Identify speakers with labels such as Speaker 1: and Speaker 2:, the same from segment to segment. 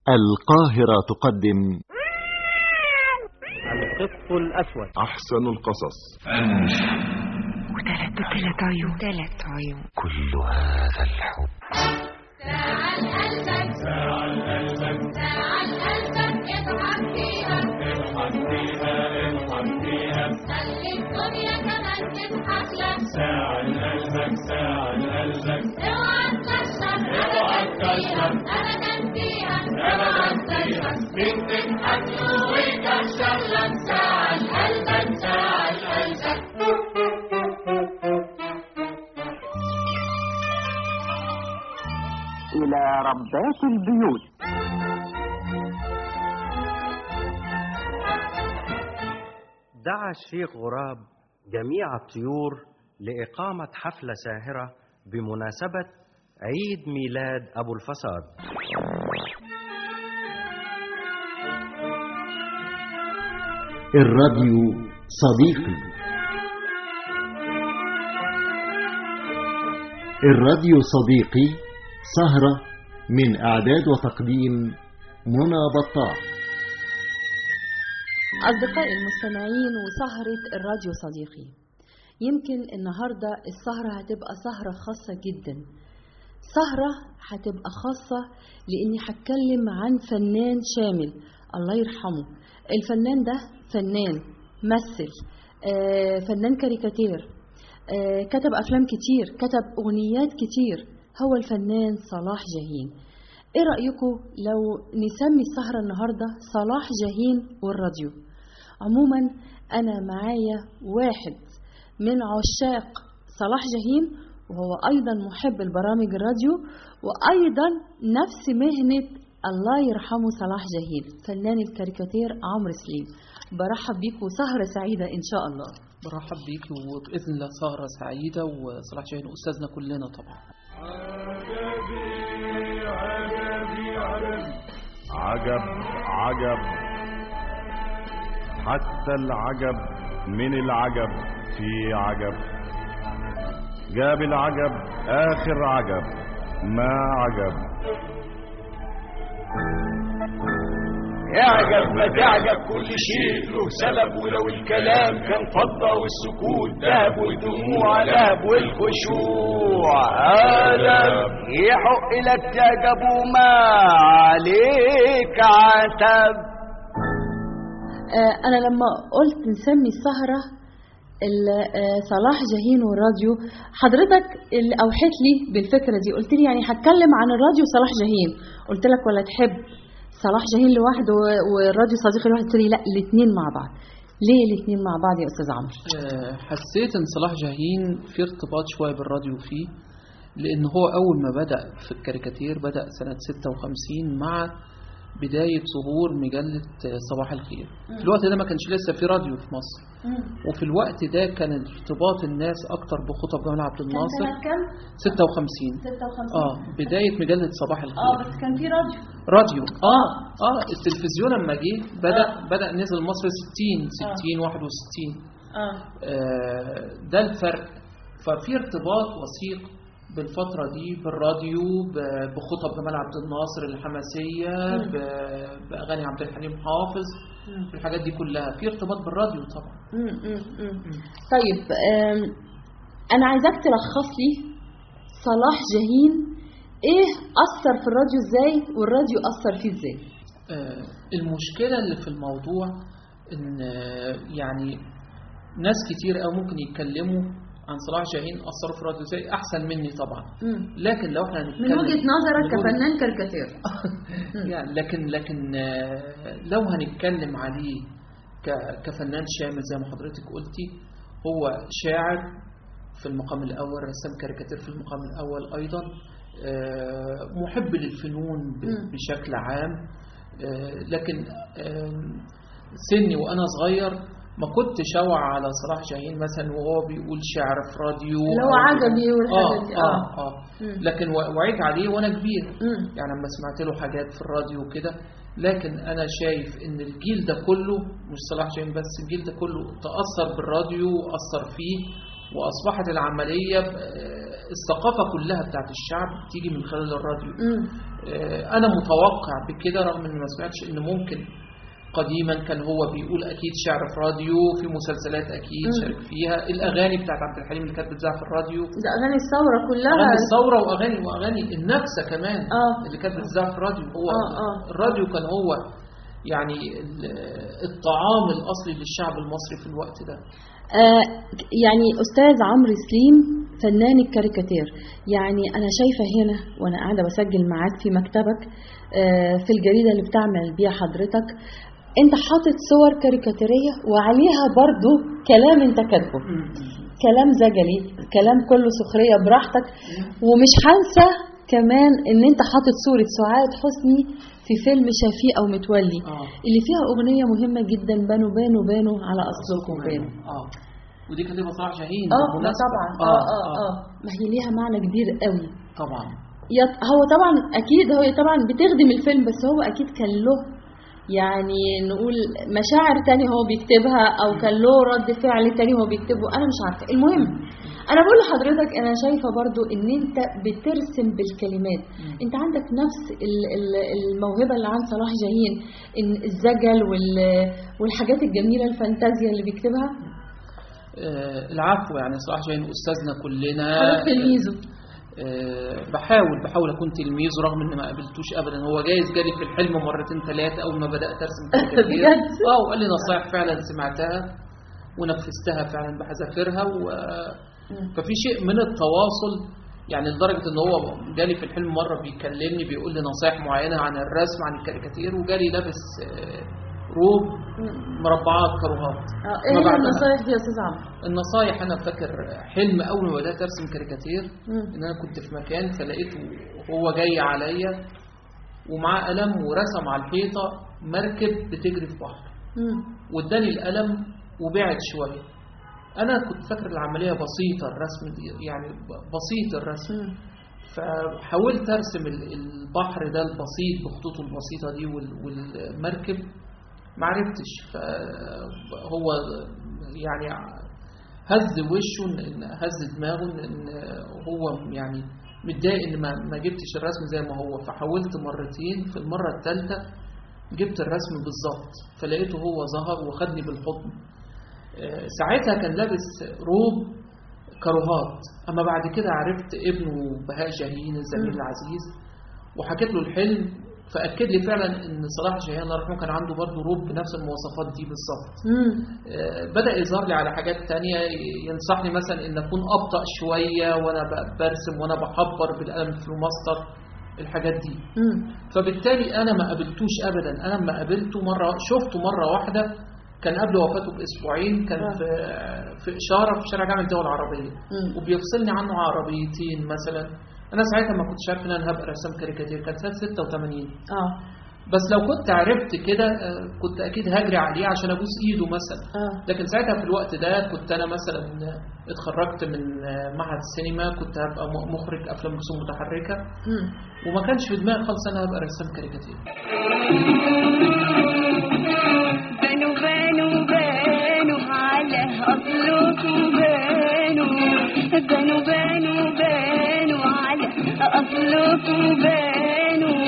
Speaker 1: القاهرة تقدم
Speaker 2: القط الأسود
Speaker 3: أحسن القصص
Speaker 4: وثلاث ثلاث عيون ثلاث عيون
Speaker 1: كل هذا الحب
Speaker 5: تعال قلبك تعال قلبك تعال قلبك اضحك فيها اضحك فيها اضحك فيها خلي الدنيا كمان تضحك لك تعال قلبك تعال قلبك اوعى تكشر اوعى تكشر ابدا فيها ابدا فيها مين تضحك له ويكشر لك تعال قلبك تعال قلبك
Speaker 6: إلى ربات البيوت
Speaker 2: دعا الشيخ غراب جميع الطيور لإقامة حفلة ساهرة بمناسبة عيد ميلاد أبو الفساد
Speaker 1: الراديو صديقي الراديو صديقي سهرة من إعداد وتقديم منى بطاح
Speaker 7: أصدقائي المستمعين وسهرة الراديو صديقي يمكن النهاردة السهرة هتبقى سهرة خاصة جدا سهرة هتبقى خاصة لأني هتكلم عن فنان شامل الله يرحمه الفنان ده فنان مثل آه، فنان كاريكاتير آه، كتب أفلام كتير كتب أغنيات كتير هو الفنان صلاح جاهين ايه رأيكم لو نسمي السهرة النهاردة صلاح جاهين والراديو عموما انا معايا واحد من عشاق صلاح جاهين وهو ايضا محب البرامج الراديو وايضا نفس مهنة الله يرحمه صلاح جاهين فنان الكاريكاتير عمرو سليم برحب بيكم سهرة سعيدة ان شاء الله
Speaker 8: برحب بيكي وبإذن الله سهرة سعيدة وصلاح جاهين أستاذنا كلنا طبعا
Speaker 3: عجب عجب حتى العجب من العجب في عجب جاب العجب آخر عجب ما عجب
Speaker 9: اعجب ما تعجب كل شيء له سبب ولو الكلام كان فضة والسكوت ذهب والدموع لهب والخشوع ألم يحق لك تعجب وما عليك عتب
Speaker 7: آه، انا لما قلت نسمي السهرة ال- آه، صلاح جاهين والراديو حضرتك اللي اوحيت لي بالفكرة دي قلت لي يعني هتكلم عن الراديو صلاح جاهين قلت لك ولا تحب صلاح جاهين لوحده و- والراديو صديقي لوحده قلت لي لا الاثنين مع بعض ليه الاثنين مع بعض يا استاذ عمرو
Speaker 8: آه، حسيت ان صلاح جاهين في ارتباط شوية بالراديو فيه لان هو اول ما بدأ في الكاريكاتير بدأ سنة 56 مع بداية ظهور مجلة آه، صباح الخير في الوقت ده ما كانش لسه في راديو في مصر وفي الوقت ده كان ارتباط الناس اكتر بخطب جمال عبد الناصر
Speaker 7: كام
Speaker 8: 56
Speaker 7: 56
Speaker 8: اه بداية مجلة صباح
Speaker 7: اه
Speaker 8: الخير
Speaker 7: بس كان في راديو
Speaker 8: راديو اه اه التلفزيون لما جه بدا بدا نزل مصر 60 60 61
Speaker 7: اه
Speaker 8: آه ده الفرق ففي ارتباط وثيق بالفترة دي بالراديو ب- بخطب جمال عبد الناصر الحماسية ب- بأغاني عبد الحليم حافظ الحاجات دي كلها في ارتباط بالراديو طبعا
Speaker 7: مم، مم، مم. طيب آم، انا عايزاك تلخص لي صلاح جاهين ايه اثر في الراديو ازاي والراديو اثر فيه ازاي
Speaker 8: آه، المشكلة اللي في الموضوع ان آه، يعني ناس كتير أو ممكن يتكلموا عن صلاح جاهين أثروا في الراديو زي أحسن مني طبعا لكن لو احنا
Speaker 7: من
Speaker 8: هنتكلم
Speaker 7: وجهة نظرك
Speaker 8: من وجهة-
Speaker 7: كفنان كاريكاتير
Speaker 8: يعني لكن لكن آه، لو هنتكلم عليه ك- كفنان شامل زي ما حضرتك قلتي هو شاعر في المقام الأول رسام كاريكاتير في المقام الأول أيضا آه، محب للفنون ب-
Speaker 7: مم.
Speaker 8: بشكل عام آه، لكن آم، سني وأنا صغير ما كنتش أوعى على صلاح جاهين مثلا وهو بيقول شعر في راديو
Speaker 7: اللي هو
Speaker 8: أو-
Speaker 7: عجبي والحاجات دي،
Speaker 8: آه
Speaker 7: آه.
Speaker 8: آه, آه.
Speaker 7: مم.
Speaker 8: لكن و- وعيت عليه وأنا كبير
Speaker 7: مم.
Speaker 8: يعني لما سمعت له حاجات في الراديو وكده لكن انا شايف ان الجيل ده كله مش صلاح جاهين بس الجيل ده كله تاثر بالراديو واثر فيه واصبحت العمليه آه، الثقافه كلها بتاعت الشعب تيجي من خلال الراديو
Speaker 7: مم.
Speaker 8: آه، انا متوقع بكده رغم اني ما سمعتش ان ممكن قديما كان هو بيقول اكيد شعر في راديو في مسلسلات اكيد
Speaker 7: مم.
Speaker 8: شارك فيها الاغاني بتاعت عبد الحليم اللي كانت بتذاع في الراديو
Speaker 7: ده اغاني الثوره كلها
Speaker 8: اغاني الثوره واغاني واغاني النكسه كمان
Speaker 7: آه.
Speaker 8: اللي كانت بتذاع في الراديو هو
Speaker 7: آه، آه.
Speaker 8: الراديو كان هو يعني ال- الطعام الاصلي للشعب المصري في الوقت ده
Speaker 7: آه يعني استاذ عمرو سليم فنان الكاريكاتير يعني انا شايفه هنا وانا قاعده بسجل معاك في مكتبك آه في الجريده اللي بتعمل بيها حضرتك انت حاطط صور كاريكاتيريه وعليها برضو كلام انت كاتبه كلام زجلي كلام كله سخريه براحتك ومش هنسى كمان ان انت حاطط صوره سعاد حسني في فيلم شفيقه ومتولي
Speaker 8: اه
Speaker 7: اللي فيها اغنيه مهمه جدا بانوا بانوا بانوا على اصلكم بانوا
Speaker 8: اه ودي كاتبها صلاح جاهين
Speaker 7: اه لا
Speaker 8: بالمناسبة.
Speaker 7: طبعا اه اه اه ما هي ليها معنى كبير قوي
Speaker 8: طبعا
Speaker 7: يط... هو طبعا اكيد هو طبعا بتخدم الفيلم بس هو اكيد كان له يعني نقول مشاعر تانية هو بيكتبها او كان له رد فعل تاني هو بيكتبه انا مش عارفه المهم انا بقول لحضرتك انا شايفه برضو ان انت بترسم بالكلمات انت عندك نفس ال- ال- الموهبه اللي عند صلاح جاهين ان الزجل وال- والحاجات الجميله الفانتازيا اللي بيكتبها
Speaker 8: آه العفو يعني صلاح جاهين استاذنا كلنا
Speaker 7: حضرتك تلميذه
Speaker 8: آه، بحاول بحاول اكون تلميذ رغم ان ما قابلتوش ابدا هو جايز جالي في الحلم مرتين ثلاثه اول ما بدات ارسم كاريكاتير
Speaker 7: بجد؟
Speaker 8: اه وقال لي نصايح فعلا سمعتها ونفذتها فعلا بحذافيرها و... ففي شيء من التواصل يعني لدرجه ان هو جالي في الحلم مره بيكلمني بيقول لي نصايح معينه عن الرسم عن الكاريكاتير وجالي لابس آه، روب مربعات كروهات
Speaker 7: اه ايه
Speaker 8: ما
Speaker 7: هي
Speaker 8: بعدها.
Speaker 7: النصايح دي يا استاذ عمرو
Speaker 8: النصايح انا فاكر حلم اول ما بدات ارسم كاريكاتير
Speaker 7: مم.
Speaker 8: ان انا كنت في مكان فلقيته هو جاي عليا ومعاه قلم ورسم على الحيطه مركب بتجري في بحر
Speaker 7: مم.
Speaker 8: واداني القلم وبعد شويه انا كنت فاكر العمليه بسيطه الرسم دي يعني ب- بسيط الرسم
Speaker 7: مم.
Speaker 8: فحاولت ارسم ال- البحر ده البسيط بخطوطه البسيطه دي وال- والمركب ما عرفتش فهو يعني هز وشه إن- إن هز دماغه إن- ان هو يعني متضايق ان ما ما جبتش الرسم زي ما هو فحاولت مرتين في المره الثالثه جبت الرسم بالظبط فلقيته هو ظهر وخدني بالحضن آه، ساعتها كان لابس روب كروهات اما بعد كده عرفت ابنه بهاء جاهين الزميل العزيز وحكيت له الحلم فاكد لي فعلا ان صلاح جاهين الله يرحمه كان عنده برضه روب بنفس المواصفات دي بالظبط
Speaker 7: مم.
Speaker 8: آه، بدا يظهر لي على حاجات تانية ينصحني مثلا ان اكون ابطا شويه وانا ب- برسم وانا بحبر بالقلم في الماستر الحاجات دي
Speaker 7: مم.
Speaker 8: فبالتالي انا ما قابلتوش ابدا انا لما قابلته مره شفته مره واحده كان قبل وفاته باسبوعين كان
Speaker 7: آه.
Speaker 8: في في اشاره في شارع جامع الدول العربيه
Speaker 7: مم.
Speaker 8: وبيفصلني عنه عربيتين مثلا انا ساعتها ما كنتش عارف ان انا هبقى رسام كاريكاتير كان سنه 86
Speaker 7: اه
Speaker 8: بس لو كنت عرفت كده آه، كنت اكيد هجري عليه عشان ابوس ايده مثلا
Speaker 7: اه
Speaker 8: لكن ساعتها في الوقت ده كنت انا مثلا اتخرجت من آه، معهد السينما كنت هبقى م- مخرج افلام رسوم متحركه
Speaker 7: مم.
Speaker 8: وما كانش في دماغي خالص انا هبقى رسام كاريكاتير
Speaker 5: بانوا بانوا بانوا على أصلكم بانوا بانوا بانوا بانوا على أصلكم بانوا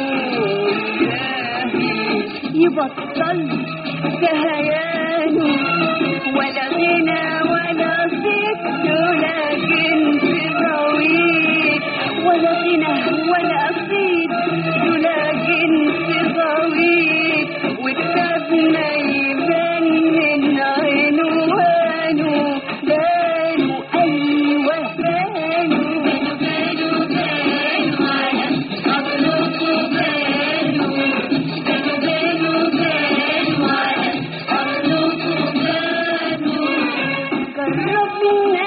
Speaker 5: يبطل كهيانه ولا غنى ولا صيت ولا جنس طويل ولا غنى ولا صيت ولا جنس طويل وكتابنا يبان من عنوانه بانوا أيوة بانوا بانوا بانوا على أصلكم بانوا بانوا بانوا بانوا على أصلكم بانوا جربنا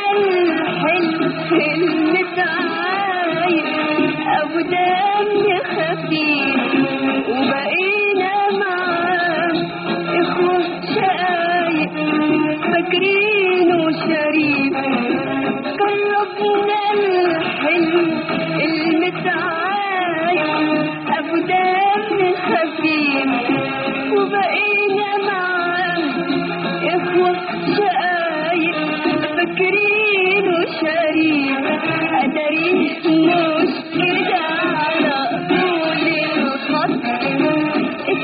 Speaker 5: الحلو المتعايش أبو دم خفيف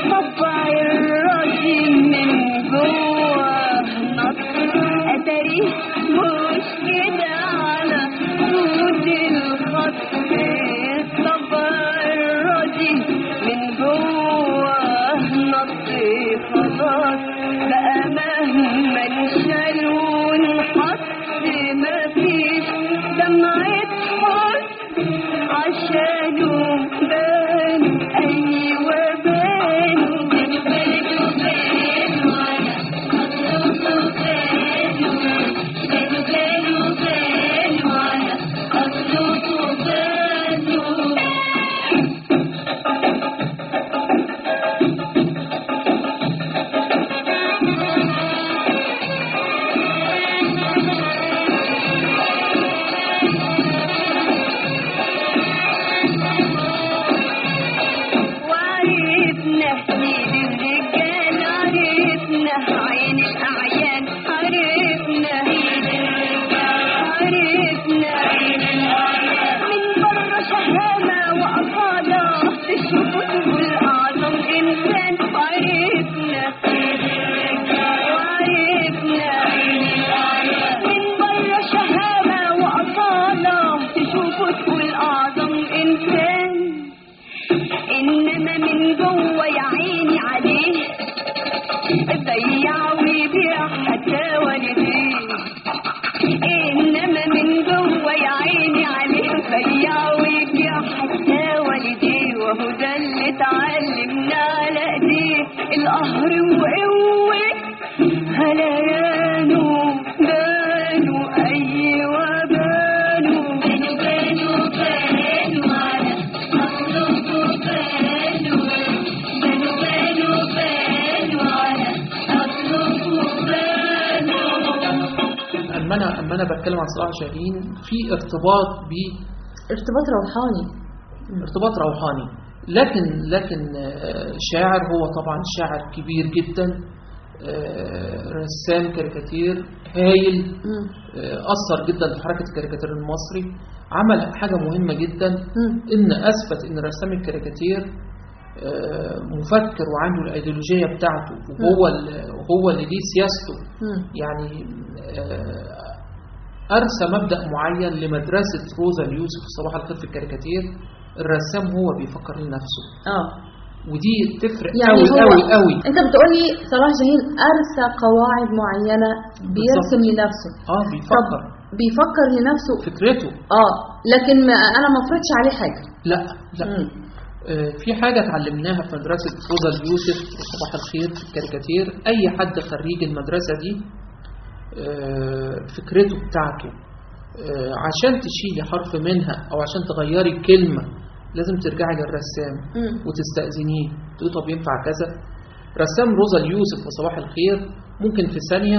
Speaker 5: طبع الراجل من جوه نط اتاري مش كده على طول الخط طبع الراجل من جوه نط خلاص بقى مهما نشال ونحط مفيش دمعة حزن عشانه بان أيوة بان بانوا بانوا على أصله بانوا بانوا بانوا بانوا على أصله بانوا وعرفنا سيد الرجال عرفنا عين الأعيان عرفنا عرفنا من بره شهامة وأصالة تشوفه الأعظم إنسان عرفنا وعرفنا من بره شهامة وأصالة تشوفه الأعظم إنسان انما من جوه يا عيني عليه بيع ويبيع حتى والديه انما من جوه يا عيني عليه بيع ويبيع حتى والديه وهو ده اللي اتعلمنا على ايديه القهر وقوه هليانه بانوا ايوه بانوا بانوا بانوا بانوا على أصله بانوا بانوا بانوا بانوا على أصله بانوا
Speaker 8: اما انا اما انا بتكلم عن صلاح جاهين في ارتباط ب
Speaker 7: ارتباط روحاني
Speaker 8: ارتباط روحاني لكن لكن آه، شاعر هو طبعا شاعر كبير جدا آه، رسام كاريكاتير هايل
Speaker 7: مم.
Speaker 8: آه، أثر جدا في حركة الكاريكاتير المصري عمل حاجة مهمة جدا
Speaker 7: مم.
Speaker 8: إن أثبت إن رسام الكاريكاتير آه، مفكر وعنده الأيديولوجية بتاعته وهو ال- وهو اللي ليه سياسته
Speaker 7: مم.
Speaker 8: يعني آه، أرسى مبدأ معين لمدرسة روزا اليوسف صباح الخير في الكاريكاتير الرسام هو بيفكر لنفسه
Speaker 7: اه
Speaker 8: ودي تفرق
Speaker 7: يعني
Speaker 8: قوي
Speaker 7: هو
Speaker 8: قوي قوي
Speaker 7: انت بتقولي صلاح جاهين ارسى قواعد معينه بيرسم
Speaker 8: بالظبط.
Speaker 7: لنفسه
Speaker 8: اه
Speaker 7: طب
Speaker 8: بيفكر
Speaker 7: بيفكر لنفسه
Speaker 8: فكرته
Speaker 7: اه لكن ما انا ما فرضش عليه حاجه
Speaker 8: لا لا
Speaker 7: مم.
Speaker 8: آه، في حاجة اتعلمناها في مدرسة روزا اليوسف وصباح الخير في الكاريكاتير أي حد خريج المدرسة دي آه، فكرته بتاعته آه، عشان تشيلي حرف منها أو عشان تغيري كلمة لازم ترجعي للرسام
Speaker 7: مم.
Speaker 8: وتستأذنيه تقولي طب ينفع كذا رسام روزا اليوسف وصباح الخير ممكن في ثانية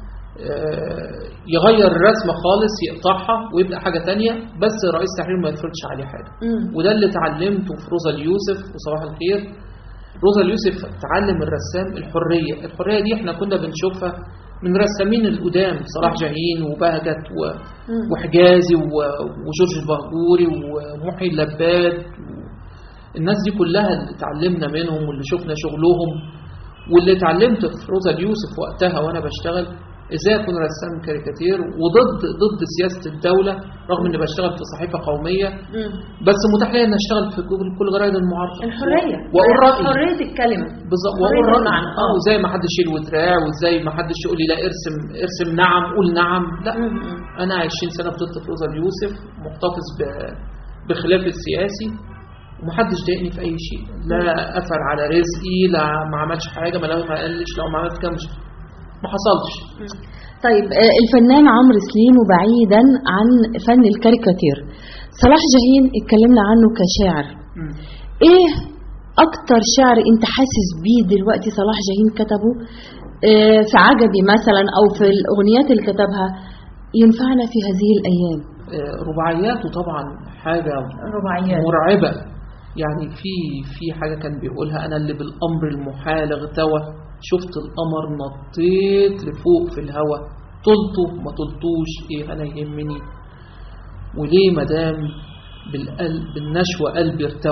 Speaker 8: آه، يغير الرسمة خالص يقطعها ويبدأ حاجة تانية بس رئيس تحرير ما يفرضش عليه حاجة
Speaker 7: مم.
Speaker 8: وده اللي اتعلمته في روزا اليوسف وصباح الخير روزا اليوسف تعلم الرسام الحرية الحرية دي احنا كنا بنشوفها من رسامين القدام صلاح جاهين وبهجت و-
Speaker 7: مم.
Speaker 8: وحجازي و- وجورج البهجوري ومحي اللباد الناس دي كلها اللي اتعلمنا منهم واللي شفنا شغلهم واللي اتعلمت في روزا اليوسف وقتها وانا بشتغل ازاي اكون رسام كاريكاتير وضد ضد سياسه الدوله رغم اني بشتغل في صحيفه قوميه
Speaker 7: مم.
Speaker 8: بس متاح لي ان اشتغل في كل كل جرايد المعارضه
Speaker 7: الحريه
Speaker 8: واقول رايي
Speaker 7: حريه الكلمه
Speaker 8: بالظبط
Speaker 7: حرية
Speaker 8: واقول رايي
Speaker 7: المعنى.
Speaker 8: اه وزي ما حدش يشيل وتراع وزي ما حدش يقول لي لا ارسم ارسم نعم قول نعم لا
Speaker 7: مم. مم.
Speaker 8: انا 20 سنه فضلت في روزا اليوسف محتفظ ب- بخلاف السياسي ومحدش ضايقني في اي شيء لا قفل على رزقي لا ما عملش حاجه ما ما قالش لو ما عملت كده مش ما حصلش
Speaker 7: طيب آه، الفنان عمرو سليم وبعيدا عن فن الكاريكاتير صلاح جاهين اتكلمنا عنه كشاعر ايه اكتر شعر انت حاسس بيه دلوقتي صلاح جاهين كتبه آه، في عجبي مثلا او في الاغنيات اللي كتبها ينفعنا في هذه الايام
Speaker 8: آه، رباعياته طبعا حاجه
Speaker 7: رباعيات
Speaker 8: مرعبه يعني في في حاجه كان بيقولها انا اللي بالامر المحال اغتوى شفت القمر نطيت لفوق في الهوا طلته ما طلتوش ايه انا يهمني وليه مدام بالقلب بالنشوة قلبي ارتوى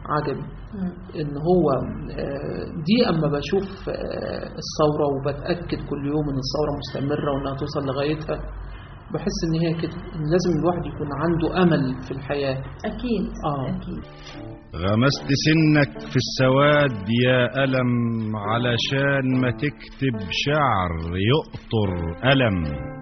Speaker 8: عجبي ان هو آه، دي اما بشوف آه، الثوره وبتاكد كل يوم ان الثوره مستمره وانها توصل لغايتها بحس ان هي كده إن لازم الواحد يكون عنده امل في الحياه
Speaker 7: أكيد
Speaker 8: آه.
Speaker 7: أكيد
Speaker 3: غمست سنك في السواد يا ألم علشان ما تكتب شعر يقطر ألم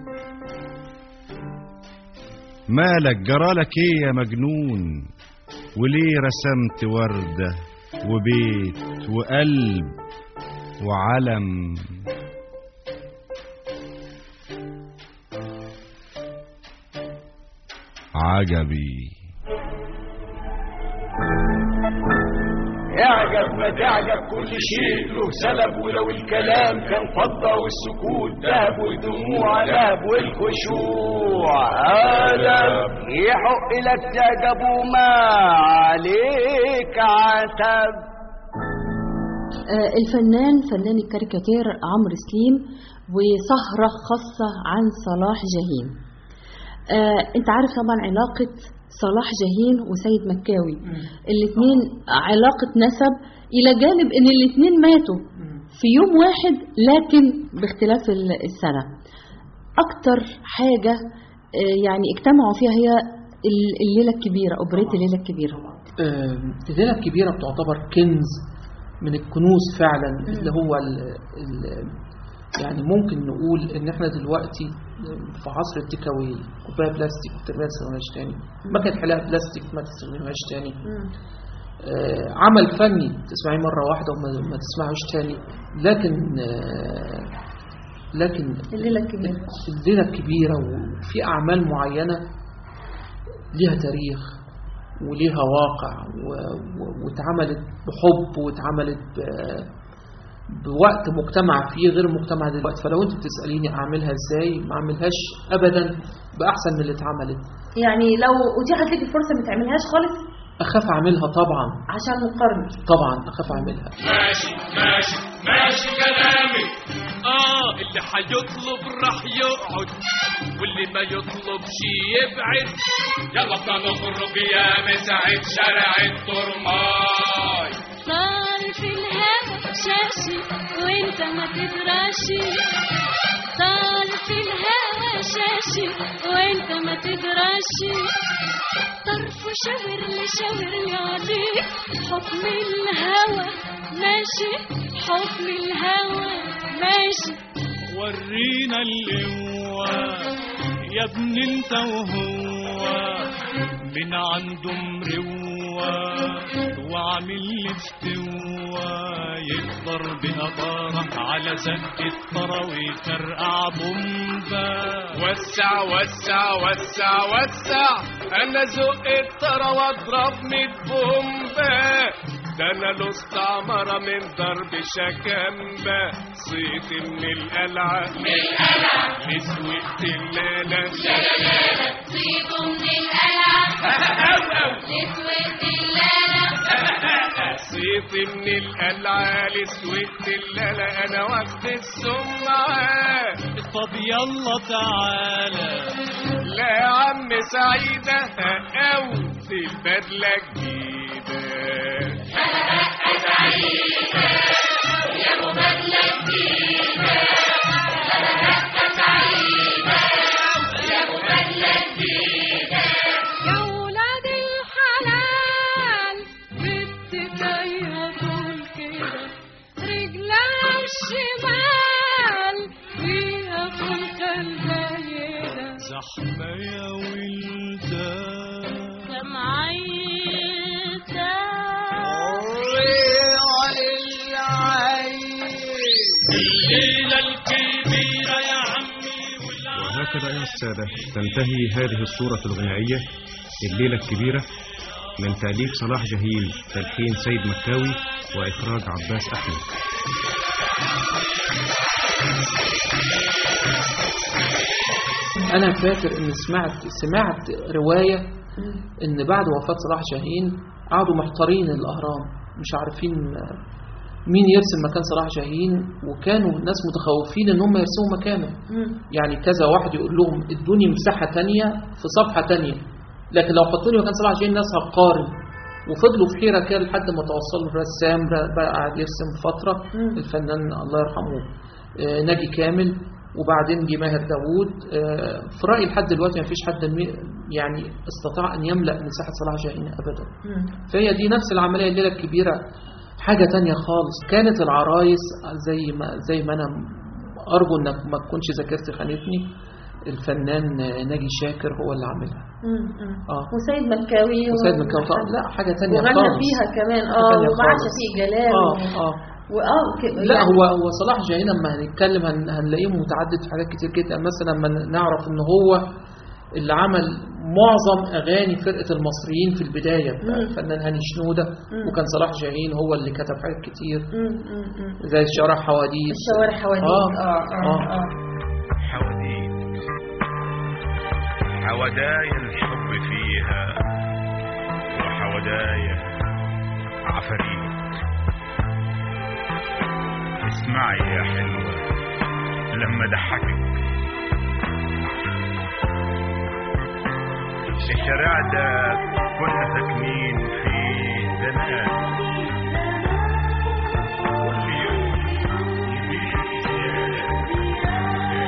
Speaker 3: مالك جرالك ايه يا مجنون وليه رسمت وردة وبيت وقلب وعلم عجبي
Speaker 9: اعجب ما تعجب كل شيء له سبب ولو الكلام كان فضة والسكوت ذهب والدموع ذهب والخشوع ألم يحق لك تعجب وما عليك عتب
Speaker 7: آه، الفنان فنان الكاريكاتير عمرو سليم وسهرة خاصة عن صلاح جاهين آه، انت عارف طبعا علاقة صلاح جاهين وسيد مكاوي الاثنين علاقة نسب إلى جانب إن الاثنين ماتوا في يوم واحد لكن باختلاف ال- السنة أكتر حاجة آه، يعني اجتمعوا فيها هي ال- الليلة الكبيرة أوبريت الليلة الكبيرة
Speaker 8: آه، الليلة الكبيرة بتعتبر كنز من الكنوز فعلا اللي هو ال ال يعني ممكن نقول ان احنا دلوقتي في عصر التكاوي كوبايه بلاستيك ما تستخدمهاش تاني مكنه حلاقه بلاستيك ما تستخدمهاش تاني آه، عمل فني تسمعيه مرة واحدة وما ما تسمعوش تاني لكن آه، لكن
Speaker 7: الليلة الكبيرة
Speaker 8: الليلة الكبيرة وفي أعمال معينة ليها تاريخ وليها واقع و- و- واتعملت بحب واتعملت ب- بوقت مجتمع فيه غير المجتمع دلوقتي فلو انت بتسأليني أعملها ازاي ما أعملهاش أبدا بأحسن من اللي اتعملت
Speaker 7: يعني لو أتيحت لك الفرصة ما تعملهاش خالص
Speaker 8: أخاف أعملها طبعا
Speaker 7: عشان نقارن
Speaker 8: طبعا أخاف أعملها
Speaker 10: ماشي ماشي ماشي كلامي اه اللي هيطلب راح يقعد واللي ما يطلبش يبعد يلا بقى نخرج يا مساعد شارع الترماي
Speaker 5: صار في الهوا شاشي وانت ما تدراشي صار في الهوا شاشي وانت ما تدراشي طرف شاور لشاور عليك حكم الهوى ماشي حكم الهوى ماشي
Speaker 10: ورينا القوة يا ابن انت وهو من عنده مروة وعامل لي فتوة يقدر بأطارح على زق الطرى ويفرقع بومبا وسع وسع وسع وسع انا زق الطرى واضرب ميت بومبا ده انا له استعمرة من ضرب شكامبة صيت من القلعة من القلعة لسوقت اللالة
Speaker 5: صيدوا من القلعة لسوة اللالة
Speaker 10: صيت من القلعة لسوقت اللالة انا واخد السمعة طب يلا تعالى لا يا عم سعيدة او في البدلة جديدة
Speaker 5: يا ولاد الحلال بنت جاية طول كده رجلها الشمال فيها خلقة البايدة
Speaker 10: زحمة يا ولدان
Speaker 5: سمعيتها
Speaker 10: الليلة الكبيرة يا عمي
Speaker 11: وهكذا أيها السادة تنتهي هذه الصورة الغنائية الليلة الكبيرة من تأليف صلاح جهيل تلحين سيد مكاوي وإخراج عباس أحمد
Speaker 8: أنا فاكر إن سمعت سمعت رواية إن بعد وفاة صلاح جاهين قعدوا محتارين الأهرام مش عارفين مين يرسم مكان صلاح جاهين وكانوا الناس متخوفين إن هم يرسموا مكانه يعني كذا واحد يقول لهم ادوني مساحة تانية في صفحة تانية لكن لو حطوني مكان صلاح جاهين الناس هتقارن وفضلوا في حيرة كده لحد ما توصلوا الرسام بقى قاعد يرسم فترة
Speaker 7: مم.
Speaker 8: الفنان الله يرحمه آه، ناجي كامل وبعدين جه ماهر داوود آه، في رأيي لحد دلوقتي ما فيش حد مي- يعني استطاع أن يملأ مساحة صلاح جاهين أبدا فهي دي نفس العملية الليلة الكبيرة حاجة تانية خالص كانت العرايس زي ما زي ما أنا أرجو إنك ما تكونش ذاكرتي خانتني الفنان ناجي شاكر هو اللي عاملها اه
Speaker 7: وسيد مكاوي
Speaker 8: وسيد مكاوي طبعا لا حاجة تانية
Speaker 7: وغنى
Speaker 8: خالص
Speaker 7: فيها كمان
Speaker 8: حاجة
Speaker 7: اه
Speaker 8: تانية
Speaker 7: ومع
Speaker 8: خالص.
Speaker 7: شفيق جلال
Speaker 8: اه
Speaker 7: و-
Speaker 8: اه
Speaker 7: واه ك-
Speaker 8: لا
Speaker 7: يعني-
Speaker 8: هو هو صلاح جاهين لما هنتكلم هن هنلاقيه متعدد في حاجات كتير جدا مثلا لما نعرف ان هو اللي عمل معظم اغاني فرقه المصريين في البدايه بتاع
Speaker 7: مم.
Speaker 8: الفنان هاني شنوده
Speaker 7: مم.
Speaker 8: وكان صلاح جاهين هو اللي كتب حاجات كتير
Speaker 7: مم، مم، مم.
Speaker 8: زي الشوارع حواديت
Speaker 7: الشوارع حواديت
Speaker 8: اه
Speaker 7: اه اه
Speaker 8: اه
Speaker 7: اه
Speaker 12: حواديت حودايا الحب فيها وحودايا عفاريت اسمعي يا حلوة لما ضحكك الشارع ده كنا ساكنين فيه زمان كل يوم يزيد زيادة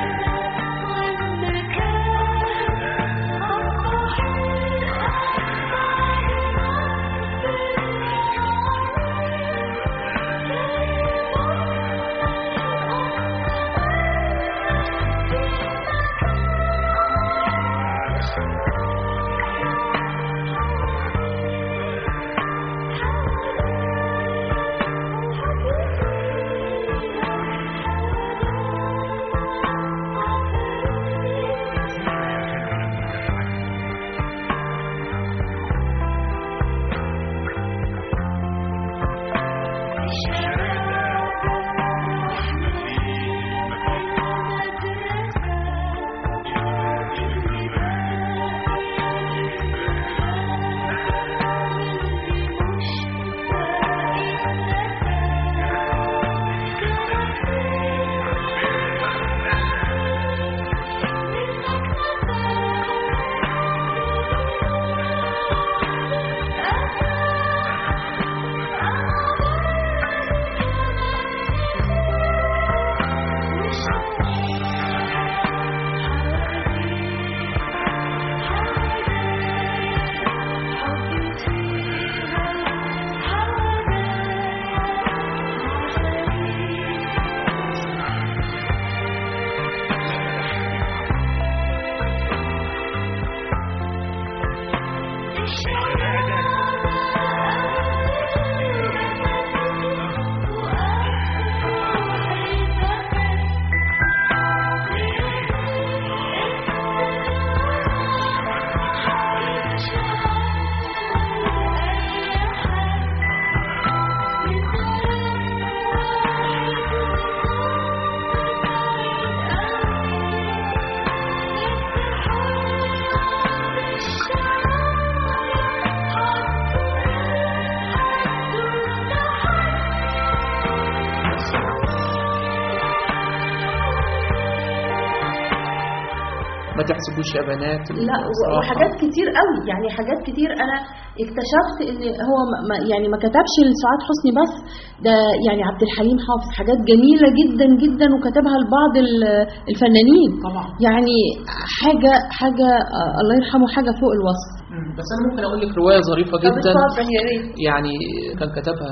Speaker 8: ما تحسبوش يا بنات
Speaker 7: لا و-
Speaker 8: صراحة.
Speaker 7: وحاجات كتير قوي يعني حاجات كتير انا اكتشفت ان هو ما- ما يعني ما كتبش لسعاد حسني بس ده يعني عبد الحليم حافظ حاجات جميله جدا جدا وكتبها لبعض ال- الفنانين
Speaker 8: طبعا
Speaker 7: يعني حاجه حاجه آه، الله يرحمه حاجه فوق الوصف
Speaker 8: مم. بس انا ممكن اقول لك روايه ظريفه
Speaker 7: طب
Speaker 8: جدا
Speaker 7: اتفضل يا ريت
Speaker 8: يعني كان كتبها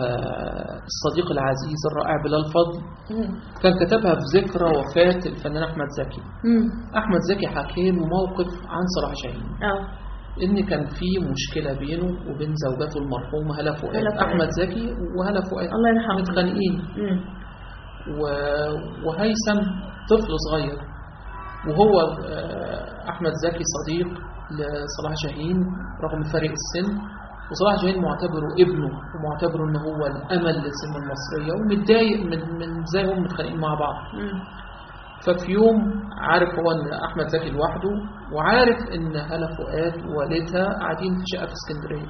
Speaker 8: الصديق العزيز الرائع بلال فضل
Speaker 7: مم.
Speaker 8: كان كتبها في ذكرى وفاة الفنان أحمد زكي
Speaker 7: مم.
Speaker 8: أحمد زكي حكى له موقف عن صلاح جاهين
Speaker 7: اه
Speaker 8: إن كان في مشكلة بينه وبين زوجته المرحومة هلا فؤاد
Speaker 7: هلا فؤاد.
Speaker 8: أحمد زكي وهلا فؤاد
Speaker 7: الله يرحمه
Speaker 8: متخانقين
Speaker 7: مم.
Speaker 8: و... وهيثم طفل صغير وهو آه، أحمد زكي صديق لصلاح جاهين رغم فرق السن وصلاح جاهين معتبره ابنه ومعتبره ان هو الامل للسينما المصريه ومتضايق من من ازاي هم متخانقين مع بعض
Speaker 7: مم.
Speaker 8: ففي يوم عارف هو ان احمد زكي لوحده وعارف ان هلا فؤاد ووالدها قاعدين في شقه في اسكندريه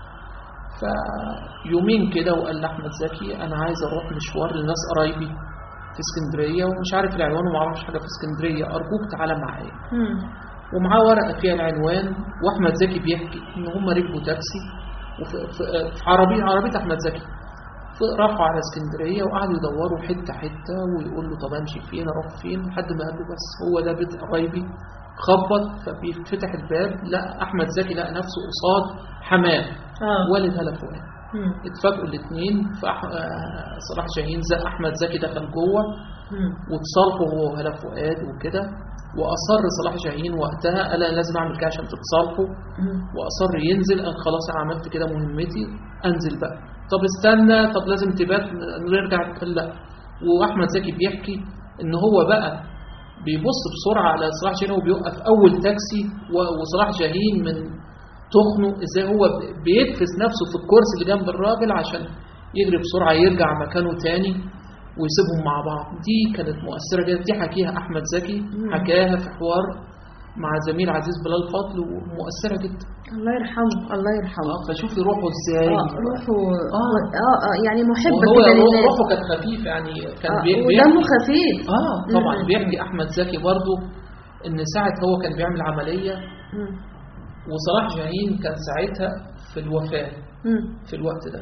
Speaker 8: فيومين كده وقال لاحمد زكي انا عايز اروح مشوار لناس قرايبي في اسكندريه ومش عارف العنوان وما اعرفش حاجه في اسكندريه ارجوك تعالى معايا
Speaker 7: مم.
Speaker 8: ومعاه ورقه فيها العنوان واحمد زكي بيحكي ان هم ركبوا تاكسي وفي في في عربية عربية أحمد زكي ف- راحوا على اسكندرية وقعدوا يدوروا حتة حتة ويقول له طب أمشي فين أروح فين لحد ما قال له بس هو ده بيت قرايبي خبط فبيفتح الباب لا أحمد زكي لقى نفسه قصاد حماه والد هلا فؤاد اتفاجئوا الاثنين فصلاح جاهين زق احمد زكي دخل جوه واتصالحوا هو وهلا فؤاد وكده واصر صلاح جاهين وقتها قال انا لازم اعمل كده عشان تتصالحوا واصر ينزل قال خلاص انا عملت كده مهمتي انزل بقى طب استنى طب لازم تبات نرجع قال لا واحمد زكي بيحكي ان هو بقى بيبص بسرعه على صلاح جاهين وهو بيوقف اول تاكسي و- وصلاح جاهين من تخنه ازاي هو بيدفس نفسه في الكرسي اللي جنب الراجل عشان يجري بسرعه يرجع مكانه تاني ويسيبهم مع بعض دي كانت مؤثره جدا دي حكيها احمد زكي حكاها في حوار مع زميل عزيز بلال فضل ومؤثره جدا
Speaker 7: الله يرحمه الله يرحمه
Speaker 8: اه فشوفي روحه ازاي
Speaker 7: اه روحه اه اه, آه يعني محبة
Speaker 8: وهو
Speaker 7: كده
Speaker 8: روح-
Speaker 7: للناس
Speaker 8: روحه كانت خفيفه يعني كان
Speaker 7: آه
Speaker 8: بي-
Speaker 7: ودمه
Speaker 8: بيحكي-
Speaker 7: خفيف
Speaker 8: اه طبعا
Speaker 7: مم.
Speaker 8: بيحكي احمد زكي برضه ان ساعه هو كان بيعمل عمليه
Speaker 7: مم.
Speaker 8: وصلاح جاهين كان ساعتها في الوفاه
Speaker 7: مم.
Speaker 8: في الوقت ده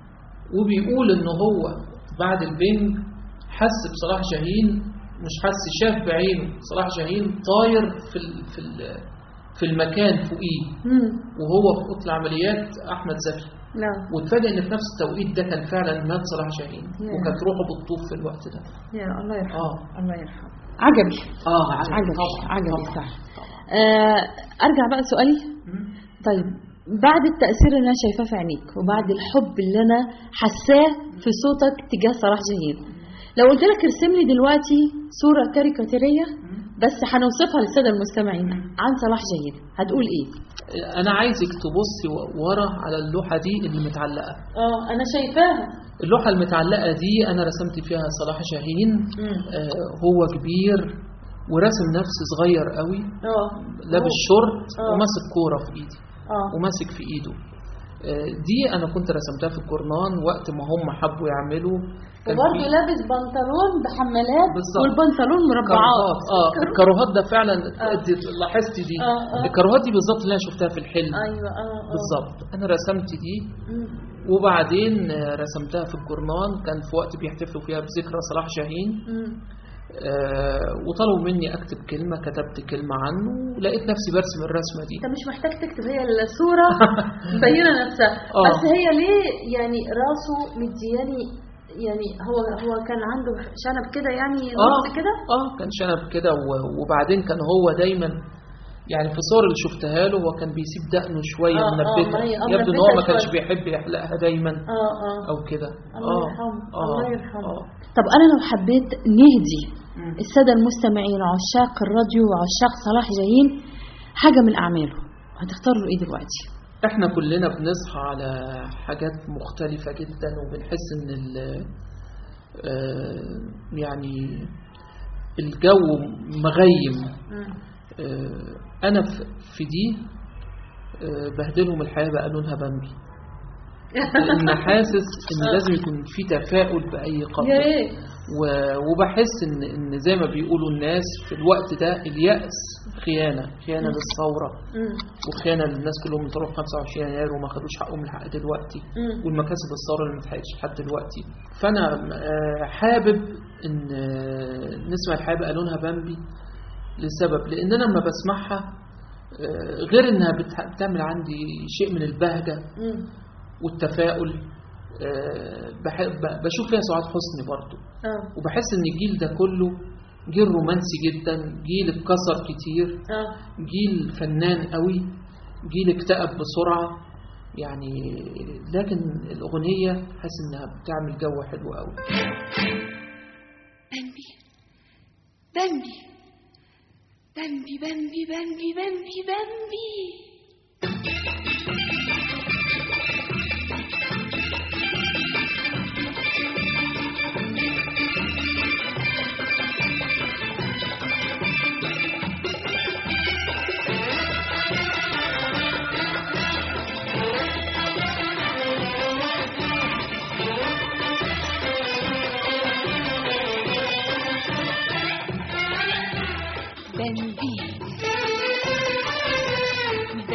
Speaker 8: وبيقول ان هو بعد البنج حس بصلاح جاهين مش حس شاف بعينه صلاح جاهين طاير في ال في ال في المكان فوقيه
Speaker 7: مم.
Speaker 8: وهو في اوضه العمليات احمد زكي
Speaker 7: لا
Speaker 8: واتفاجئ ان في نفس التوقيت ده كان فعلا مات صلاح جاهين
Speaker 7: يا.
Speaker 8: وكانت روحه بتطوف في الوقت ده
Speaker 7: يا الله يرحمه
Speaker 8: اه
Speaker 7: الله يرحمه عجبي
Speaker 8: اه
Speaker 7: عجبي عجبي صح آه ارجع بقى سؤالي طيب بعد التأثير اللي أنا شايفاه في عينيك وبعد الحب اللي أنا حاساه في صوتك تجاه صلاح جاهين لو قلت لك ارسم لي دلوقتي صورة كاريكاتيرية بس هنوصفها للسادة المستمعين عن صلاح جاهين هتقول إيه؟
Speaker 8: انا عايزك تبصي ورا على اللوحه دي اللي متعلقه
Speaker 7: اه أنا شايفاها
Speaker 8: اللوحه المتعلقه دي انا رسمت فيها صلاح جاهين آه هو كبير ورسم نفس صغير قوي
Speaker 7: اه
Speaker 8: لابس شورت
Speaker 7: آه.
Speaker 8: وماسك كوره في ايدي
Speaker 7: اه
Speaker 8: وماسك في ايده آه، دي انا كنت رسمتها في الجورنان وقت ما هم حبوا يعملوا كان
Speaker 7: وبرضه
Speaker 8: في
Speaker 7: لابس بنطلون بحمالات
Speaker 8: بالظبط.
Speaker 7: والبنطلون مربعات
Speaker 8: كاروهات اه الكاروهات ده فعلا دي لاحظت دي
Speaker 7: آه، آه.
Speaker 8: الكاروهات دي بالظبط اللي انا شفتها في الحلم
Speaker 7: ايوه اه اه
Speaker 8: بالظبط انا رسمت دي
Speaker 7: مم.
Speaker 8: وبعدين آه، رسمتها في الجورنان كان في وقت بيحتفلوا فيها بذكرى صلاح جاهين
Speaker 7: مم.
Speaker 8: آه، وطلبوا مني اكتب كلمه كتبت كلمه عنه ولقيت نفسي برسم الرسمه دي
Speaker 7: انت مش محتاج تكتب هي الصورة مبينة نفسها
Speaker 8: آه.
Speaker 7: بس هي ليه يعني راسه مدياني يعني هو هو كان عنده شنب كده يعني نص كده
Speaker 8: اه كان شنب كده و- وبعدين كان هو دايما يعني في الصور اللي شفتها له هو كان بيسيب دقنه شويه
Speaker 7: آه، آه،
Speaker 8: منبته
Speaker 7: ما هي- آه،
Speaker 8: يبدو ان
Speaker 7: منبتة
Speaker 8: هو ما كانش
Speaker 7: شوية.
Speaker 8: بيحب يحلقها دايما
Speaker 7: اه اه
Speaker 8: او كده
Speaker 7: الله
Speaker 8: اه
Speaker 7: يرحمه
Speaker 8: آه،
Speaker 7: الله يرحمه
Speaker 8: آه.
Speaker 7: طب انا لو حبيت نهدي السادة المستمعين عشاق الراديو وعشاق صلاح جاهين حاجة من أعماله هتختاروا له إيه دلوقتي؟
Speaker 8: احنا كلنا بنصحى على حاجات مختلفة جدا وبنحس ان ال آه، يعني الجو مغيم آه، انا في- في دي آه، بهدلهم الحياة بقى لونها بامبي لان حاسس ان لازم يكون في تفاؤل باي قدر
Speaker 7: يا ريت
Speaker 8: و- وبحس ان ان زي ما بيقولوا الناس في الوقت ده اليأس خيانة خيانة
Speaker 7: مم.
Speaker 8: للثورة
Speaker 7: مم.
Speaker 8: وخيانة للناس كلهم طلعوا في 25 يناير وما خدوش حقهم لحق دلوقتي
Speaker 7: مم.
Speaker 8: والمكاسب الثورة اللي ما اتحققتش لحد دلوقتي فأنا آه، حابب إن آه، نسمع الحياة بقى لونها بامبي لسبب لأن أنا لما بسمعها آه، غير إنها بتح- بتعمل عندي شيء من البهجة
Speaker 7: مم.
Speaker 8: والتفاؤل آه، بحب بشوف فيها سعاد حسني برضو
Speaker 7: اه
Speaker 8: وبحس ان الجيل ده كله جيل رومانسي جدا جيل اتكسر كتير
Speaker 7: اه
Speaker 8: جيل فنان قوي جيل اكتئب بسرعة يعني لكن الأغنية حاسس إنها بتعمل جو حلو قوي
Speaker 4: بامبي بامبي بامبي بامبي بامبي بامبي بامبي بامبي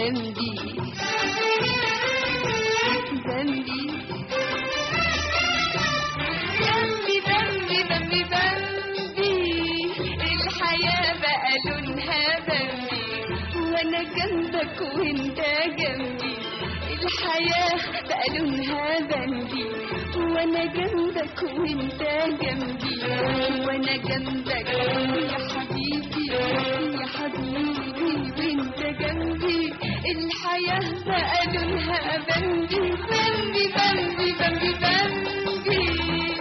Speaker 5: وانا جنبك وانت جنبي الحياة بقى لونها بندي وانا جنبك وانت جنبي وانا جنبك يا حبيبي يا حبيبي وانت جنبي الحياة بقى لونها بندي بندي بندي بندي بندي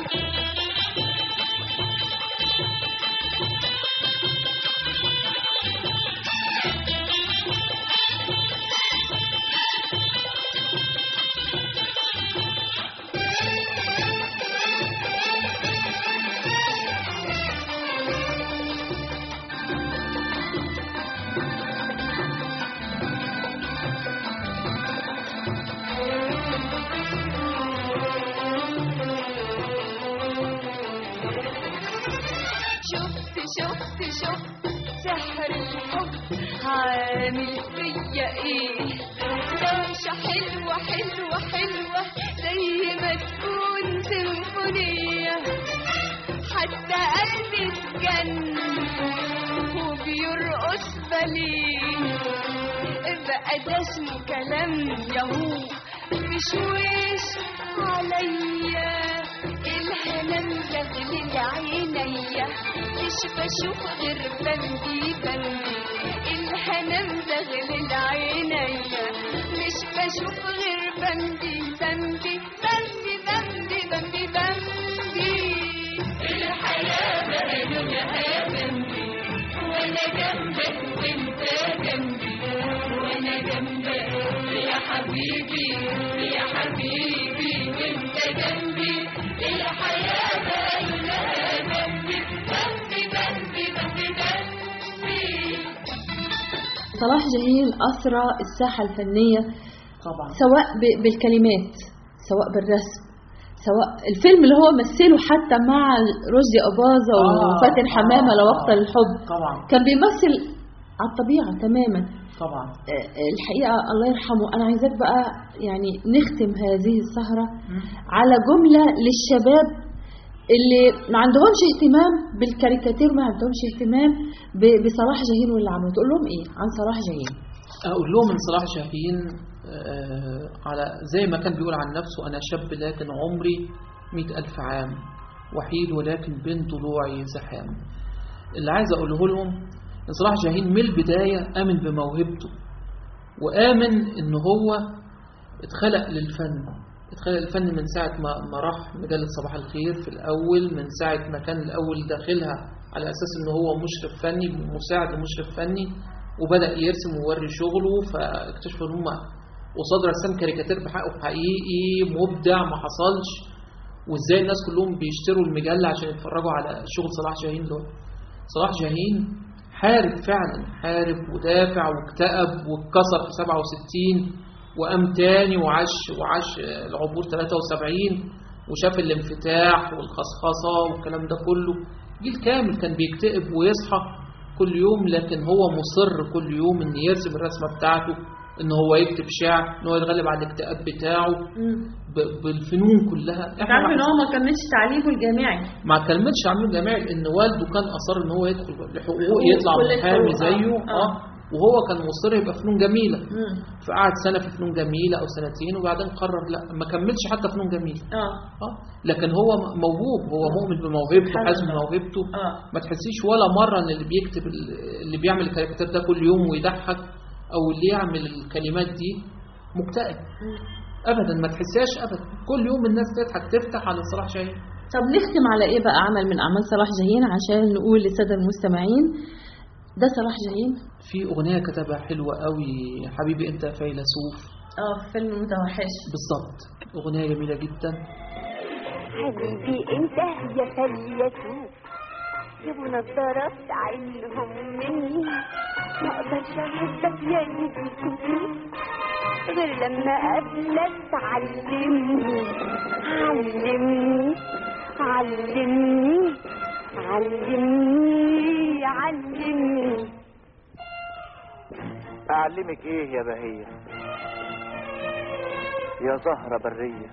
Speaker 5: شفت شفت شفت سحر الحب عامل فيا ايه دوشة حلوة حلوة حلوة زي ما تكون سيمفونية حتى قلبي اتجن وبيرقص باليه بقى ده اسمه كلام يهو بشويش عليا الهنا مزغلل عينيا مش بشوف غير بندي بندي الهنا مزغلل عينيا مش بشوف غير بندي بندي بندي بندي بندي بندي الحياة بقى بندي وانا جنبك وانت جنبي وانا جنبك يا حبيبي يا حبيبي وانت جنبي الحياة بقى جنبي جنبي جنبي جنبي جنبي
Speaker 7: صلاح جاهين أسرى الساحة الفنية
Speaker 8: طبعا
Speaker 7: سواء ب- بالكلمات سواء بالرسم سواء الفيلم اللي هو مثله حتى مع رشدي أباظة
Speaker 8: آه،
Speaker 7: وفاتن حمامة
Speaker 8: آه،
Speaker 7: لوقت
Speaker 8: آه.
Speaker 7: الحب
Speaker 8: طبعا
Speaker 7: كان بيمثل على الطبيعة تماما
Speaker 8: طبعا
Speaker 7: آه، الحقيقة الله يرحمه أنا عايزاك بقى يعني نختم هذه السهرة على جملة للشباب اللي ما عندهمش اهتمام بالكاريكاتير ما عندهمش اهتمام ب- بصلاح جاهين واللي عمله تقول لهم ايه عن صلاح جاهين
Speaker 8: أقول لهم من صلاح جاهين آه، على زي ما كان بيقول عن نفسه أنا شاب لكن عمري مئة ألف عام وحيد ولكن بين ضلوعي زحام اللي عايز أقوله لهم إن صلاح جاهين من البداية آمن بموهبته وآمن إن هو اتخلق للفن اتخلق للفن من ساعة ما, ما راح مجلة صباح الخير في الأول من ساعة ما كان الأول داخلها على أساس إن هو مشرف فني مساعد لمشرف فني وبدأ يرسم ويوري شغله فاكتشفوا إن هم قصاد رسام كاريكاتير بحقه حقيقي مبدع ما حصلش وإزاي الناس كلهم بيشتروا المجلة عشان يتفرجوا على شغل صلاح جاهين ده صلاح جاهين حارب فعلا حارب ودافع واكتئب واتكسر في 67 وقام تاني وعاش وعاش العبور 73 وشاف الانفتاح والخصخصة والكلام ده كله جيل كامل كان بيكتئب ويصحى كل يوم لكن هو مصر كل يوم ان يرسم الرسمة بتاعته ان هو يكتب شعر ان هو يتغلب على الاكتئاب بتاعه ب- بالفنون كلها
Speaker 7: انت عارف ان هو ما كملش تعليمه الجامعي
Speaker 8: ما كلمتش عن جماعي ان والده كان اصر ان هو يدخل لحقوق
Speaker 7: حقوق،
Speaker 8: يطلع
Speaker 7: كل
Speaker 8: محامي
Speaker 7: الحقوق،
Speaker 8: زيه
Speaker 7: آه.
Speaker 8: اه وهو كان مصر يبقى فنون جميله
Speaker 7: مم.
Speaker 8: فقعد سنه في فنون جميله او سنتين وبعدين قرر لا ما كملش حتى فنون جميله
Speaker 7: اه
Speaker 8: اه لكن هو م- موهوب هو مؤمن بموهبته
Speaker 7: سبحان
Speaker 8: حاسس
Speaker 7: الله.
Speaker 8: بموهبته
Speaker 7: اه
Speaker 8: ما تحسيش ولا مره ان اللي بيكتب ال- اللي بيعمل الكاريكاتير ده كل يوم ويضحك او اللي يعمل الكلمات دي مكتئب ابدا ما تحسهاش ابدا كل يوم الناس تضحك تفتح على صلاح شاهين
Speaker 7: طب نختم على ايه بقى عمل من اعمال صلاح جاهين عشان نقول للساده المستمعين ده صلاح جاهين
Speaker 8: في اغنيه كتبها حلوه قوي حبيبي انت فيلسوف
Speaker 7: اه في فيلم متوحش
Speaker 8: بالظبط اغنيه جميله جدا
Speaker 5: حبيبي انت يا فيلسوف جيبوا نظارات عينهم مني ما اقدرش احبك يا نجم كسوف غير لما اقابلك تعلمني علمني علمني علمني علمني
Speaker 6: أعلمك إيه يا بهية يا زهرة برية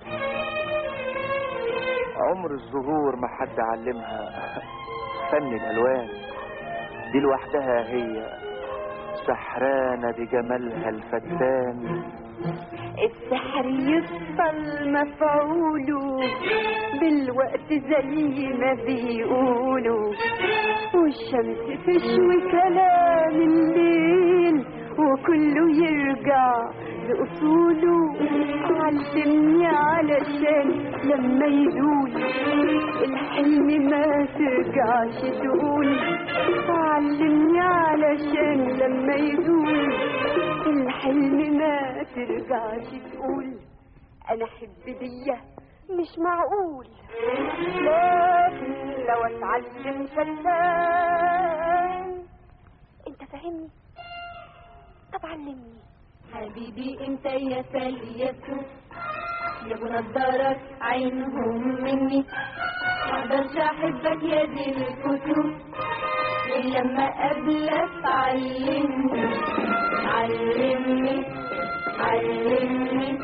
Speaker 6: عمر الزهور ما حد علمها فن الألوان دي لوحدها هي سحرانة بجمالها الفتان
Speaker 5: السحر يفضل مفعوله بالوقت زي ما بيقولوا والشمس تشوي كلام الليل وكله يرجع لأصوله علمني علشان لما يزول الحلم ما ترجعش تقول علمني علشان لما يزول الحلم ما ترجعش تقول انا احب ديه مش معقول لكن لو اتعلم فنان انت فاهمني طب علمني حبيبي انت يا فليكن يا ابو نضارك عينهم مني مقدرش احبك يا دي الكتب غير لما قبلك علمني علمني علمني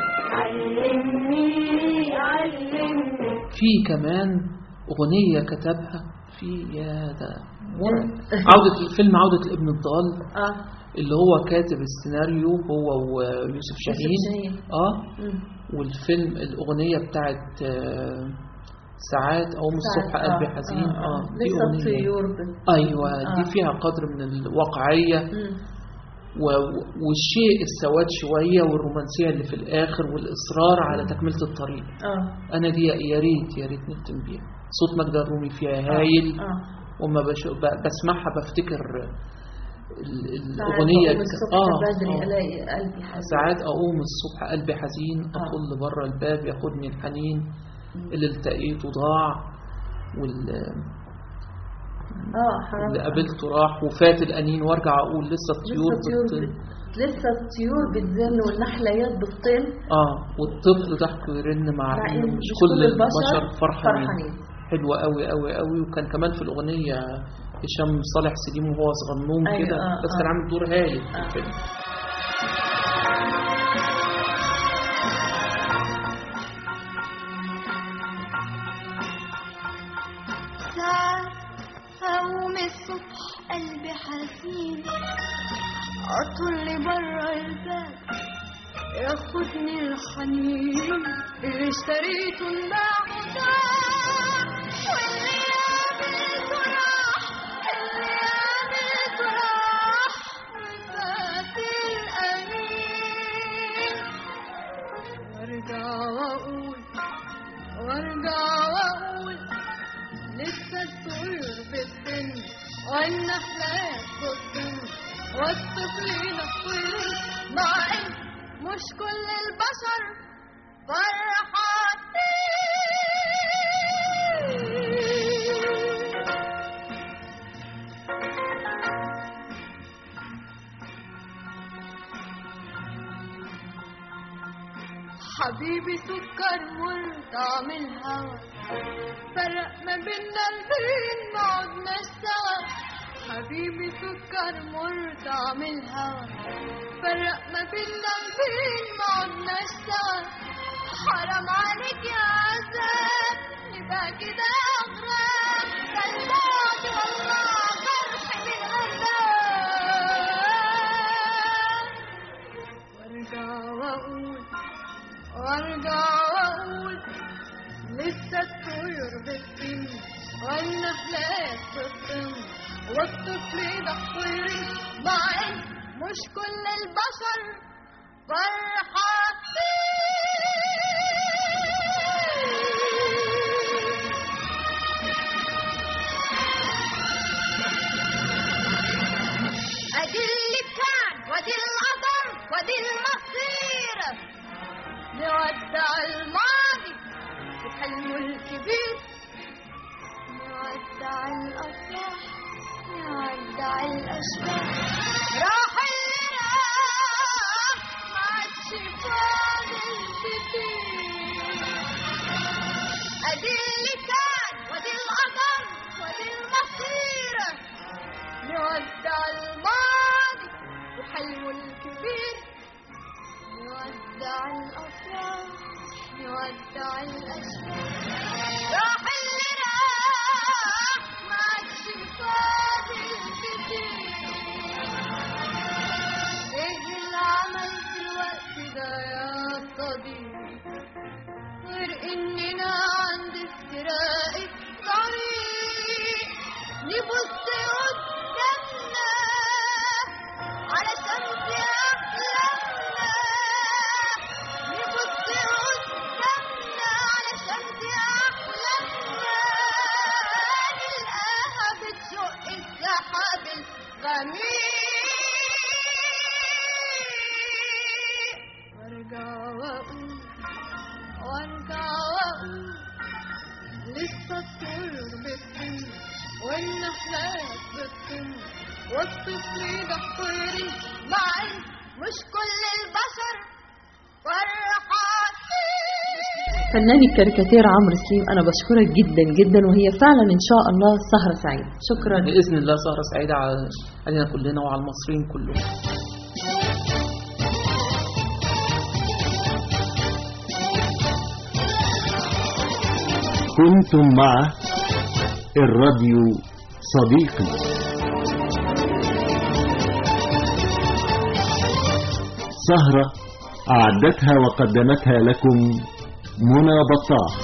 Speaker 5: علمني علمني
Speaker 8: في كمان أغنية كتبها في يا ده مرعب. عودة الفيلم عودة الابن الضال
Speaker 7: اه
Speaker 8: اللي هو كاتب السيناريو هو ويوسف شاهين
Speaker 7: شاهين.
Speaker 8: اه
Speaker 7: مم.
Speaker 8: والفيلم الأغنية بتاعت آه، ساعات أو من الصبح
Speaker 7: ساعات،
Speaker 8: قلبي
Speaker 7: آه،
Speaker 8: حزين
Speaker 7: آه،
Speaker 8: اه
Speaker 7: آه.
Speaker 8: دي
Speaker 7: لسه
Speaker 8: أغنية.
Speaker 7: الطيور بت-
Speaker 8: أيوة
Speaker 7: آه.
Speaker 8: دي فيها قدر من الواقعية
Speaker 7: مم.
Speaker 8: و- والشيء السواد شوية والرومانسية اللي في الآخر والإصرار على تكملة الطريق
Speaker 7: اه
Speaker 8: أنا دي يا ريت يا ريت نختم بيها صوت مجدة الرومي فيها هايل
Speaker 7: اه
Speaker 8: وما بشو- ب- بسمعها بفتكر ال-
Speaker 7: ساعات
Speaker 8: الأغنية
Speaker 7: بقوم
Speaker 8: ك-
Speaker 7: الصبح
Speaker 8: آه
Speaker 7: بدري
Speaker 8: آه.
Speaker 7: الاقي قلبي حزين
Speaker 8: ساعات أقوم الصبح قلبي حزين أطل بره الباب ياخدني الحنين اللي التقيته ضاع وال
Speaker 7: اه حرام
Speaker 8: اللي قابلته راح وفات الأنين وارجع أقول لسه الطيور
Speaker 7: لسه الطيور
Speaker 8: بتطل
Speaker 7: بت- لسه الطيور بتزن والنحليات بتطل
Speaker 8: اه والطفل ضحكه يرن مع
Speaker 7: مع
Speaker 8: إنه
Speaker 7: إن
Speaker 8: مش كل البشر فرحانين
Speaker 7: فرحانين.
Speaker 8: حلوة قوي قوي قوي وكان كمان في الأغنية هشام صالح سليم وهو صغنون
Speaker 7: أيوة،
Speaker 8: كده
Speaker 7: آه،
Speaker 8: بس
Speaker 7: آه.
Speaker 8: كان عامل دور هايل في
Speaker 7: آه.
Speaker 8: الفيلم
Speaker 13: ساعات أقوم الصبح قلبي حزين أطل برا الباب ياخدني الحنين اللي اشتريته انباع وضاع واللي قابلته راح اللي قابلته راح وفات الأمين وارجع واقول وارجع واقول لسه الطيور بتطن والنحلات بتطن والطفلين الطير مع ان مش كل البشر فرحانين حبيبي سكر مر طعم الهوى فرق ما بينا البين ما عدناش سوا حبيبي سكر مر طعم الهوى فرق ما بينا البين ما عدناش سوا حرام عليك يا عذاب يبقى كده اغراب ده الموت والله جرح من غراب وارجع واقول وارجع واقول لسه الطيور بتطير والنحلات بتطم والطفل ده طيري مع ان مش كل البشر فرحانين ادي اللي كان وادي القدر وادي المصير نودع الماضي وحلمه الكبير نودع الافراح نودع الاشباح راح اللي راح ما عادش فاضل كتير ادي اللي كان وادي القدر وادي المصير نودع الماضي وحلمه الكبير نودع الأفراح نودع الأشباح راح اللي راح ما عادش فاضل كتير ان احنا بتطم والطفل يضحك ويريد مع إن مش كل البشر فرحانين
Speaker 7: فنان الكاريكاتير عمرو سليم انا بشكرك جدا جدا وهي فعلا ان شاء الله سهره سعيده شكرا
Speaker 8: باذن الله سهره سعيده على- علينا كلنا وعلى المصريين كلهم
Speaker 1: كنتم مع الراديو صديقي سهرة أعدتها وقدمتها لكم منى بطاح